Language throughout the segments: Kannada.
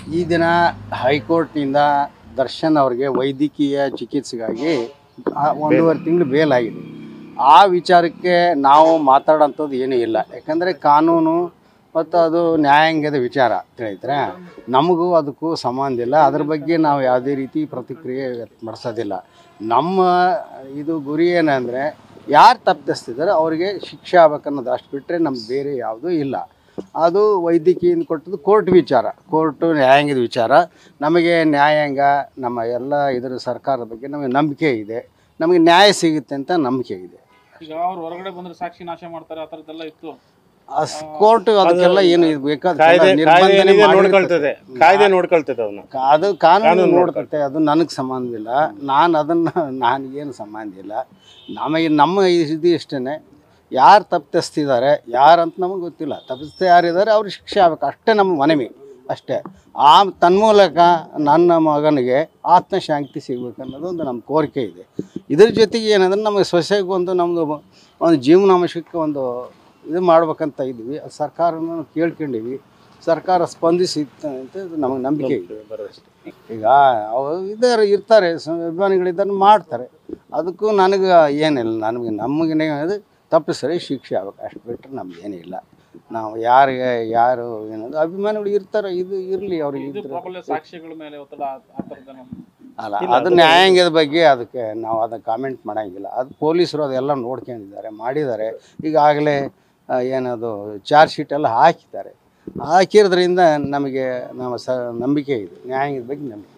ಈ ದಿನ ಹೈಕೋರ್ಟ್ನಿಂದ ದರ್ಶನ್ ಅವ್ರಿಗೆ ವೈದ್ಯಕೀಯ ಚಿಕಿತ್ಸೆಗಾಗಿ ಆ ಒಂದೂವರೆ ತಿಂಗಳು ಬೇಲಾಗಿದೆ ಆ ವಿಚಾರಕ್ಕೆ ನಾವು ಮಾತಾಡೋಂಥದ್ದು ಏನೂ ಇಲ್ಲ ಯಾಕಂದರೆ ಕಾನೂನು ಮತ್ತು ಅದು ನ್ಯಾಯಾಂಗದ ವಿಚಾರ ತಿಳಿದ್ರೆ ನಮಗೂ ಅದಕ್ಕೂ ಸಂಬಂಧ ಇಲ್ಲ ಅದ್ರ ಬಗ್ಗೆ ನಾವು ಯಾವುದೇ ರೀತಿ ಪ್ರತಿಕ್ರಿಯೆ ವ್ಯಕ್ತಪಡಿಸೋದಿಲ್ಲ ನಮ್ಮ ಇದು ಗುರಿ ಏನಂದರೆ ಯಾರು ತಪ್ಪಿಸ್ತಿದ್ದಾರೆ ಅವರಿಗೆ ಶಿಕ್ಷೆ ಆಗ್ಬೇಕನ್ನೋದು ಅಷ್ಟು ಬಿಟ್ಟರೆ ನಮ್ಗೆ ಬೇರೆ ಯಾವುದೂ ಇಲ್ಲ ಅದು ವೈದ್ಯಕೀಯಿಂದ ಕೊಟ್ಟದ್ದು ಕೋರ್ಟ್ ವಿಚಾರ ಕೋರ್ಟು ನ್ಯಾಯಾಂಗದ ವಿಚಾರ ನಮಗೆ ನ್ಯಾಯಾಂಗ ನಮ್ಮ ಎಲ್ಲ ಇದರ ಸರ್ಕಾರದ ಬಗ್ಗೆ ನಮಗೆ ನಂಬಿಕೆ ಇದೆ ನಮಗೆ ನ್ಯಾಯ ಸಿಗುತ್ತೆ ಅಂತ ನಂಬಿಕೆ ಇದೆ ಈಗ ಅವ್ರು ಹೊರಗಡೆ ಬಂದ್ರೆ ಸಾಕ್ಷಿ ನಾಶ ಮಾಡ್ತಾರೆ ಆ ಥರದ್ದೆಲ್ಲ ಇತ್ತು ಕೋರ್ಟ್ ಅದಕ್ಕೆಲ್ಲ ಏನು ಇದು ಬೇಕಾದ ಕಾಯ್ದೆ ಕಾಯ್ದೆ ನಿರ್ಬಂಧನೆ ಏನಿದೆ ಮಾಡಿರ್ತದೆ. ನೋಡ್ಕೊಳ್ತದೆ ಕಾಯ್ದೆ ನೋಡ್ಕೊಳ್ತದೆ ಅವನ್ನ ಕಾ- ಅದು ಕಾನೂನು ಕಾನೂನು ನೋಡ್ತತೆ ಅದು ನನಗೆ ಸಂಬಂಧವಿಲ್ಲ ನಾನು ಅದನ್ನು ನನಗೇನು ಸಂಬಂಧ ಇಲ್ಲ ನಮಗೆ ನಮ್ಮ ಇದು ಇಷ್ಟೇ ಯಾರು ತಪ್ಪಿಸ್ತಿದ್ದಾರೆ ಯಾರಂತ ನಮಗೆ ಗೊತ್ತಿಲ್ಲ ತಪ್ಪಿಸ್ತಾ ಯಾರಿದ್ದಾರೆ ಅವ್ರಿಗೆ ಶಿಕ್ಷೆ ಆಗ್ಬೇಕು ಅಷ್ಟೇ ನಮ್ಮ ಮನವಿ ಅಷ್ಟೇ ಆ ತನ್ಮೂಲಕ ನನ್ನ ಮಗನಿಗೆ ಆತ್ಮಶಾಂತಿ ಸಿಗ್ಬೇಕು ಅನ್ನೋದು ಒಂದು ನಮ್ಮ ಕೋರಿಕೆ ಇದೆ ಇದ್ರ ಜೊತೆಗೆ ಏನಂದ್ರೆ ನಮಗೆ ಸೊಸೆಗೆ ಒಂದು ನಮ್ಮದು ಒಂದು ಜೀವನಾಂಶಕ್ಕೆ ಒಂದು ಇದು ಮಾಡ್ಬೇಕಂತ ಇದ್ವಿ ಅದು ಸರ್ಕಾರನ ನಾವು ಕೇಳ್ಕೊಂಡಿವಿ ಸರ್ಕಾರ ಸ್ಪಂದಿಸಿತ್ತು ಅಂತ ಇದು ನಮಗೆ ನಂಬಿಕೆ ಇದೆ ಈಗ ಅವು ಇದ್ದಾರೆ ಇರ್ತಾರೆ ಸ- ಅಭಿಮಾನಿಗಳಿದ್ದಾರೆ ಮಾಡ್ತಾರೆ ಅದಕ್ಕೂ ನನಗೆ ಏನಿಲ್ಲ ನನಗೆ ನಮಗೆ ಅದು ತಪ್ಪಿಸ್ರೆ ಶಿಕ್ಷೆ ಆಗ್ಬೇಕು ಅಷ್ಟು ಬಿಟ್ಟರೆ ನಮ್ಗೆ ಏನಿಲ್ಲ ನಾವು ಯಾರಿಗೆ ಯಾರು ಏನದು ಅಭಿಮಾನಿಗಳು ಇರ್ತಾರೆ ಇದು ಇರಲಿ ಅವ್ರಿಗೆ ಇದು ಇದ್ರೆ ಪ್ರಾಬಲ್ಯ ಸಾಕ್ಷಿಗಳ ಮೇಲೆ ಒತ್ತಡ ಆ- ಆ ಥರದ್ದೇನೋ ಅಲ್ಲ ಅದು ನ್ಯಾಯಾಂಗದ ಬಗ್ಗೆ ಅದಕ್ಕೆ ನಾವು ಅದನ್ನು ಕಾಮೆಂಟ್ ಮಾಡೋಂಗಿಲ್ಲ ಅದು ಪೊಲೀಸರು ಅದೆಲ್ಲ ನೋಡ್ಕೊಂಡಿದ್ದಾರೆ ಮಾಡಿದ್ದಾರೆ ಈಗಾಗಲೇ ಆ, ಏನದು ಚಾರ್ಜ್ ಶೀಟ್ ಎಲ್ಲ ಹಾಕಿದ್ದಾರೆ ಹಾಕಿರೋದ್ರಿಂದ ನಮಗೆ ನಮ್ಮ ಸ ನಂಬಿಕೆ ಇದೆ ನ್ಯಾಯಾಂಗದ ಬಗ್ಗೆ ನಂಬಿಕೆ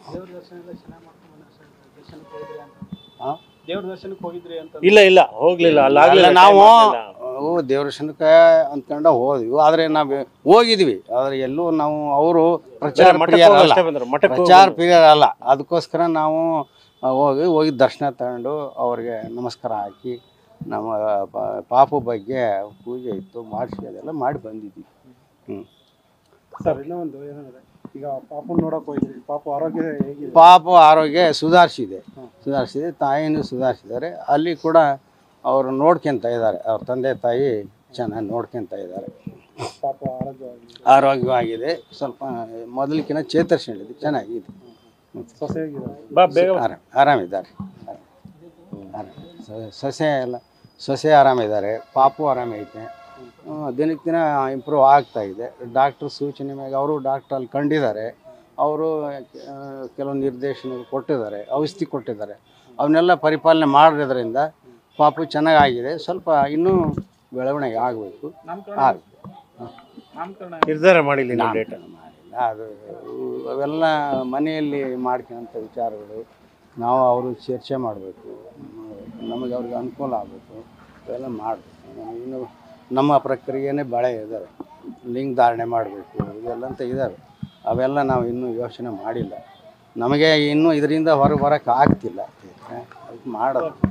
ಹಾಂ ದೇವ್ರ ದರ್ಶನಕ್ಕೆ ಹೋಗಿದ್ರಿ ಅಂತ ಇಲ್ಲ ಇಲ್ಲ ಹೋಗ್ಲಿಲ್ಲ ಅಲ್ಲ ಅಲ್ಲಾಗ್ಲಿಲ್ಲ ನಾವು time ಆಗ್ಲಿಲ್ಲ. ಓ ದೇವ್ರ ದರ್ಶನಕ್ಕೆ ಅಂದ್ಕೊಂಡು ಹೋದ್ವಿ ಆದರೆ ನಾವು ಹೋಗಿದ್ವಿ ಆದರೆ ಎಲ್ಲೂ ನಾವು ಅವರು ಪ್ರಚಾರ ಮಠಕ್ಕೆ ಪ್ರಿಯರಲ್ಲ ಹೋಗಷ್ಟೇ ಬಂದ್ರು ಮಠಕ್ಕೆ ಪ್ರಚಾರ ಪ್ರಿಯರ ಅಲ್ಲ ಅದಕ್ಕೋಸ್ಕರ ನಾವು ಆ, ಹೋಗಿ ಹೋಗಿ ದರ್ಶನ ತಗೊಂಡು ಅವ್ರಿಗೆ ನಮಸ್ಕಾರ ಹಾಕಿ ನಮ್ಮ ಪ- ಪಾಪು ಬಗ್ಗೆ ಪೂಜೆ ಇತ್ತು ಮಾಡಿಸಿ ಅದೆಲ್ಲ ಮಾಡಿ ಬಂದಿದ್ವಿ ಹ್ಞೂ ಸರ್ ಇನ್ನೂ ಒಂದು ಏನಂದ್ರೆ ಈಗ ಪಾಪನ್ ನೋಡಕ್ ಹೋಗಿದ್ರಿ ಪಾಪ ಆರೋಗ್ಯ ಹೇಗಿದೆ ಪಾಪು ಆರೋಗ್ಯ ಸುಧಾರಿಸಿದೆ ಸುಧಾರಿಸಿದೆ ತಾಯಿನೂ ಸುಧಾರಿಸಿದ್ದಾರೆ ಅಲ್ಲಿ ಕೂಡ ಅವರು ನೋಡ್ಕೊಂತ ಇದ್ದಾರೆ ಅವ್ರ ತಂದೆ ತಾಯಿ ಚೆನ್ನಾಗಿ ನೋಡ್ಕೊಂತ ಇದ್ದಾರೆ ಪಾಪ ಆರೋಗ್ಯ ಆರೋಗ್ಯವಾಗಿದೆ ಸ್ವಲ್ಪ ಮೊದಲಿಗಿನ ಚೇತರಿಸಿದೆ ಚೆನ್ನಾಗಿದೆ ಸೊಸೆ ಹೇಗಿದೆ ಬಾ ಬೇಗ ಆರಾಮ್ ಆರಾಮಿದ್ದಾರೆ ಆರಾಮ್ ಸ- ಸೊಸೆ ಎಲ್ಲ ಸೊಸೆ ಆರಾಮಿದ್ದಾರೆ ಪಾಪು ಆರಾಮೈತೆ ಹ್ಮ್, ದಿನಕ್ಕೆ ದಿನ ಇಂಪ್ರೂವ್ ಆಗ್ತಾ ಇದೆ ಡಾಕ್ಟ್ರ್ ಸೂಚನೆ ಮೇಲೆ ಅವರು ಡಾಕ್ಟ್ರ್ ಅಲ್ಲಿ ಕಂಡಿದ್ದಾರೆ ಅವರು ಕೆಲವು ನಿರ್ದೇಶನ ಕೊಟ್ಟಿದ್ದಾರೆ ಔಷಧಿ ಕೊಟ್ಟಿದ್ದಾರೆ ಅವನ್ನೆಲ್ಲ ಪರಿಪಾಲನೆ ಮಾಡಿರೋದ್ರಿಂದ ಪಾಪು ಚೆನ್ನಾಗಾಗಿದೆ ಸ್ವಲ್ಪ ಇನ್ನೂ ಬೆಳವಣಿಗೆ ಆಗಬೇಕು ನಾಮಕರಣ ಆಗ ನಾಮಕರಣ ನಿರ್ಧಾರ ಮಾಡಿಲ್ಲ ಇನ್ನು ಡೇಟ್ ಮಾಡಿಲ್ಲ ಅದು ಅವೆಲ್ಲ ಮನೆಯಲ್ಲಿ ಮಾಡ್ಕೊಳ್ಳೋಂಥ ವಿಚಾರಗಳು ನಾವು ಅವರು ಚರ್ಚೆ ಮಾಡಬೇಕು ನಮಗೆ ಅವ್ರಿಗೆ ಅನುಕೂಲ ಆಗಬೇಕು ಅವೆಲ್ಲ ಮಾಡಬೇಕು ಇನ್ನು ನಮ್ಮ ಪ್ರಕ್ರಿಯೆನೇ ಭಾಳ ಇದ್ದಾವೆ ಲಿಂಗ ಧಾರಣೆ ಮಾಡಬೇಕು ಇವೆಲ್ಲ ಅಂತ ಇದ್ದಾವೆ ಅವೆಲ್ಲ ನಾವು ಇನ್ನೂ ಯೋಚನೆ ಮಾಡಿಲ್ಲ ನಮಗೆ ಇನ್ನೂ ಇದರಿಂದ ಹೊರಗೆ ಬರೋಕ್ಕೆ ಆಗ್ತಿಲ್ಲ ಅದಕ್ಕೆ ಮಾಡೋದು